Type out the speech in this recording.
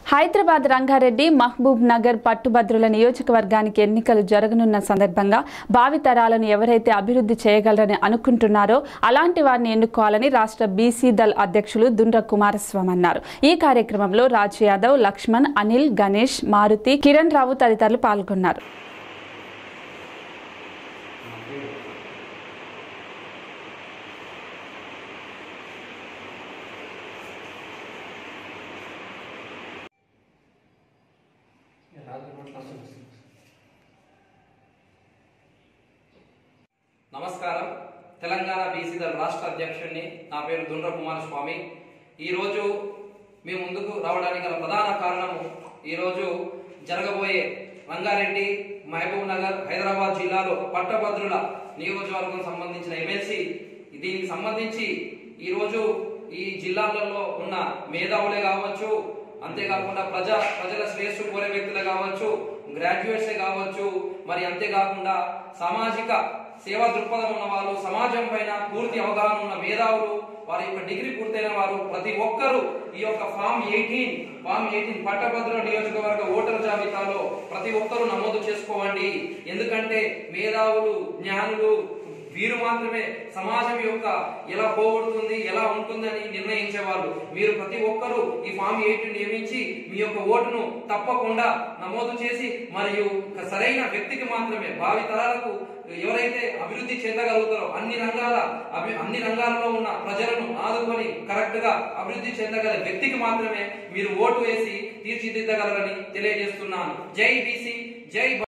హైదరాబాద్ రంగారెడ్డి మహబూబ్ నగర్ పట్టుభద్రుల నియోజకవర్గానికి ఎన్నికలు జరగనున్న సందర్భంగా భావితరాలను ఎవరైతే అభివృద్ధి చేయగలరని అనుకుంటున్నారో అలాంటి వారిని ఎన్నుకోవాలని రాష్ట్ర బీసీ దళ్ అధ్యక్షులు దుండ్ర కుమారస్వామి అన్నారు ఈ కార్యక్రమంలో రాజ్ యాదవ్ లక్ష్మణ్ అనిల్ గణేష్ మారుతి కిరణ్ రావు తదితరులు పాల్గొన్నారు నమస్కారం తెలంగాణ బీసీదల్ రాష్ట్ర అధ్యక్షుడిని నా పేరు దుండ్ర కుమారస్వామి ఈరోజు మీ ముందుకు రావడానికి గల ప్రధాన కారణము ఈరోజు జరగబోయే రంగారెడ్డి మహబూబ్ నగర్ హైదరాబాద్ జిల్లాలో పట్టభద్రుల నియోజకవర్గం సంబంధించిన ఎమ్మెల్సీ దీనికి సంబంధించి ఈరోజు ఈ జిల్లాలలో ఉన్న మేధావులే కావచ్చు అంతేకాకుండా ప్రజా ప్రజల శ్రేయస్సు కోరే వ్యక్తులే కావచ్చు గ్రాడ్యుయేట్సే కావచ్చు మరి అంతేకాకుండా సామాజిక సేవా దృక్పథం ఉన్న వాళ్ళు సమాజం పైన పూర్తి అవగాహన ఉన్న మేధావులు వారి యొక్క డిగ్రీ పూర్తయిన వారు ప్రతి ఒక్కరూ ఈ యొక్క ఫామ్ ఎయిటీన్ ఫామ్ ఎయిటీన్ పట్టభద్రుల నియోజకవర్గ ఓటర్ జాబితాలో ప్రతి ఒక్కరూ నమోదు చేసుకోవండి ఎందుకంటే మేధావులు జ్ఞానులు వీరు మాత్రమే సమాజం యొక్క ఎలా పోగొడుతుంది ఎలా ఉంటుందని నిర్ణయించేవాళ్ళు మీరు ప్రతి ఒక్కరూ ఈ ఫామ్ ఎయిట్ నియమించి మీ యొక్క ఓటును తప్పకుండా నమోదు చేసి మరియు ఒక సరైన వ్యక్తికి మాత్రమే భావి తరాలకు ఎవరైతే అభివృద్ధి చెందగలుగుతారో అన్ని రంగాల అభి అన్ని రంగాల్లో ఉన్న ప్రజలను ఆదుకొని కరెక్ట్ గా అభివృద్ధి చెందగల వ్యక్తికి మాత్రమే మీరు ఓటు వేసి తీర్చిదిద్దగలరని తెలియజేస్తున్నాను జై బీసీ జై